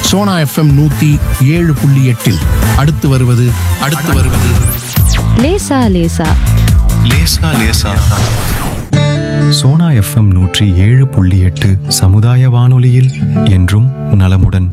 Sona FM நூத்தி ஏழு புள்ளி எட்டில் அடுத்து வருவது அடுத்து வருவது லேசா லேசா லேசா லேசா சோனா எஃப்எம் நூற்றி ஏழு புள்ளி எட்டு சமுதாய வானொலியில் என்றும் நலமுடன்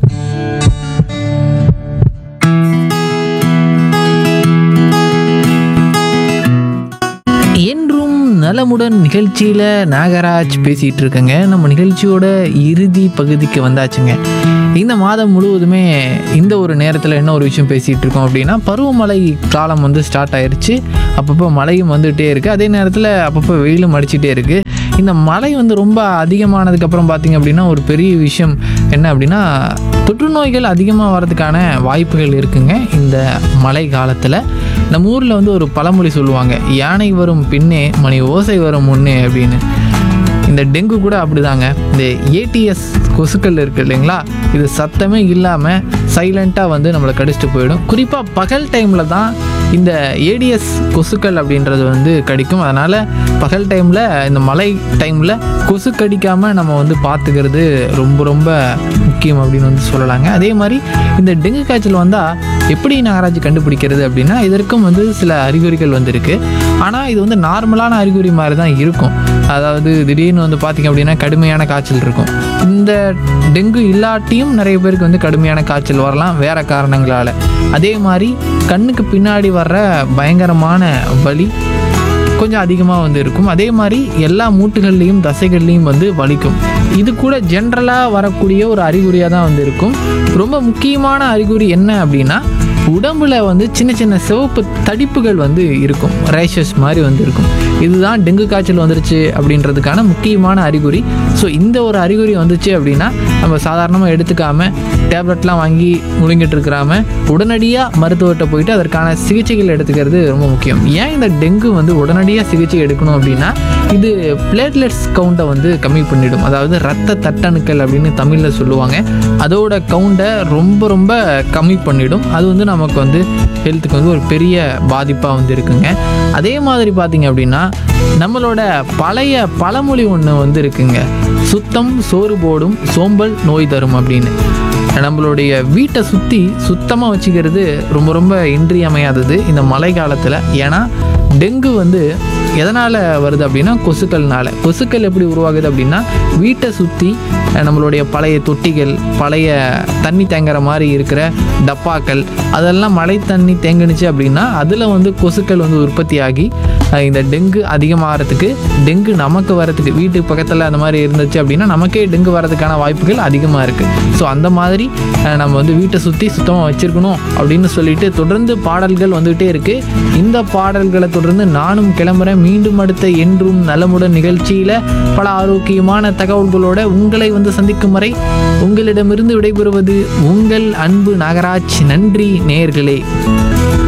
என்றும் நலமுடன் நிகழ்ச்சியில் நாகராஜ் பேசிகிட்டு இருக்கேங்க நம்ம நிகழ்ச்சியோட இறுதி பகுதிக்கு வந்தாச்சுங்க இந்த மாதம் முழுவதுமே இந்த ஒரு நேரத்தில் என்ன ஒரு விஷயம் பேசிகிட்டு இருக்கோம் அப்படின்னா பருவமழை காலம் வந்து ஸ்டார்ட் ஆயிருச்சு அப்பப்போ மழையும் வந்துகிட்டே இருக்குது அதே நேரத்தில் அப்பப்போ வெயிலும் அடிச்சிட்டே இருக்குது இந்த மழை வந்து ரொம்ப அதிகமானதுக்கப்புறம் பார்த்திங்க அப்படின்னா ஒரு பெரிய விஷயம் என்ன அப்படின்னா தொற்று நோய்கள் அதிகமாக வர்றதுக்கான வாய்ப்புகள் இருக்குங்க இந்த மழை காலத்தில் நம்ம ஊரில் வந்து ஒரு பழமொழி சொல்லுவாங்க யானை வரும் பின்னே மணி ஓசை வரும் முன்னே அப்படின்னு இந்த டெங்கு கூட அப்படிதாங்க இந்த ஏடிஎஸ் கொசுக்கள் இருக்குது இல்லைங்களா இது சத்தமே இல்லாமல் சைலண்ட்டாக வந்து நம்மளை கடிச்சிட்டு போயிடும் குறிப்பாக பகல் டைமில் தான் இந்த ஏடிஎஸ் கொசுக்கள் அப்படின்றது வந்து கடிக்கும் அதனால் பகல் டைமில் இந்த மழை டைமில் கொசு கடிக்காமல் நம்ம வந்து பார்த்துக்கிறது ரொம்ப ரொம்ப முக்கியம் அப்படின்னு வந்து சொல்லலாங்க அதே மாதிரி இந்த டெங்கு காய்ச்சல் வந்தால் எப்படி நாகராஜ் கண்டுபிடிக்கிறது அப்படின்னா இதற்கும் வந்து சில அறிகுறிகள் வந்து இருக்கு ஆனால் இது வந்து நார்மலான அறிகுறி மாதிரி தான் இருக்கும் அதாவது திடீர்னு வந்து பார்த்திங்க அப்படின்னா கடுமையான காய்ச்சல் இருக்கும் இந்த டெங்கு இல்லாட்டியும் நிறைய பேருக்கு வந்து கடுமையான காய்ச்சல் வரலாம் வேற காரணங்களால் அதே மாதிரி கண்ணுக்கு பின்னாடி வர்ற பயங்கரமான வலி கொஞ்சம் அதிகமாக வந்து இருக்கும் அதே மாதிரி எல்லா மூட்டுகள்லேயும் தசைகள்லேயும் வந்து வலிக்கும் இது கூட ஜென்ரலாக வரக்கூடிய ஒரு அறிகுறியாக தான் வந்து இருக்கும் ரொம்ப முக்கியமான அறிகுறி என்ன அப்படின்னா உடம்புல வந்து சின்ன சின்ன சிவப்பு தடிப்புகள் வந்து இருக்கும் ரேஷஸ் மாதிரி வந்து இருக்கும் இதுதான் டெங்கு காய்ச்சல் வந்துருச்சு அப்படின்றதுக்கான முக்கியமான அறிகுறி ஸோ இந்த ஒரு அறிகுறி வந்துச்சு அப்படின்னா நம்ம சாதாரணமாக எடுத்துக்காம டேப்லெட்லாம் வாங்கி முழுங்கிட்டு இருக்கிறாம உடனடியாக மருத்துவர்கிட்ட போயிட்டு அதற்கான சிகிச்சைகள் எடுத்துக்கிறது ரொம்ப முக்கியம் ஏன் இந்த டெங்கு வந்து உடனடியாக சிகிச்சை எடுக்கணும் அப்படின்னா இது பிளேட்லெட்ஸ் கவுண்ட்டை வந்து கம்மி பண்ணிடும் அதாவது ரத்த தட்டணுக்கள் அப்படின்னு தமிழில் சொல்லுவாங்க அதோட கவுண்டை ரொம்ப ரொம்ப கம்மி பண்ணிடும் அது வந்து நமக்கு வந்து ஹெல்த்துக்கு வந்து ஒரு பெரிய பாதிப்பாக வந்து இருக்குங்க அதே மாதிரி பார்த்தீங்க அப்படின்னா நம்மளோட பழைய பழமொழி ஒன்று வந்து இருக்குங்க சுத்தம் சோறு போடும் சோம்பல் நோய் தரும் அப்படின்னு நம்மளுடைய வீட்டை சுற்றி சுத்தமாக வச்சுக்கிறது ரொம்ப ரொம்ப இன்றியமையாதது இந்த மழை காலத்தில் ஏன்னா டெங்கு வந்து எதனால் வருது அப்படின்னா கொசுக்கள்னால கொசுக்கள் எப்படி உருவாகுது அப்படின்னா வீட்டை சுற்றி நம்மளுடைய பழைய தொட்டிகள் பழைய தண்ணி தேங்குற மாதிரி இருக்கிற டப்பாக்கள் அதெல்லாம் மழை தண்ணி தேங்குனுச்சு அப்படின்னா அதில் வந்து கொசுக்கள் வந்து உற்பத்தி ஆகி அஹ், இந்த டெங்கு அதிகமாகிறதுக்கு டெங்கு நமக்கு வரதுக்கு வீட்டுக்கு பக்கத்தில் அந்த மாதிரி இருந்துச்சு அப்படின்னா நமக்கே டெங்கு வரதுக்கான வாய்ப்புகள் அதிகமாக இருக்குது ஸோ அந்த மாதிரி அஹ், நம்ம வந்து வீட்டை சுற்றி சுத்தமாக வச்சுருக்கணும் அப்படின்னு சொல்லிட்டு தொடர்ந்து பாடல்கள் வந்துகிட்டே இருக்குது இந்த பாடல்களை தொடர்ந்து நானும் கிளம்புறேன் மீண்டும் அடுத்த என்றும் நலமுடன் நிகழ்ச்சியில் பல ஆரோக்கியமான தகவல்களோட உங்களை வந்து சந்திக்கும் வரை உங்களிடமிருந்து விடைபெறுவது உங்கள் அன்பு நாகராஜ் நன்றி நேயர்களே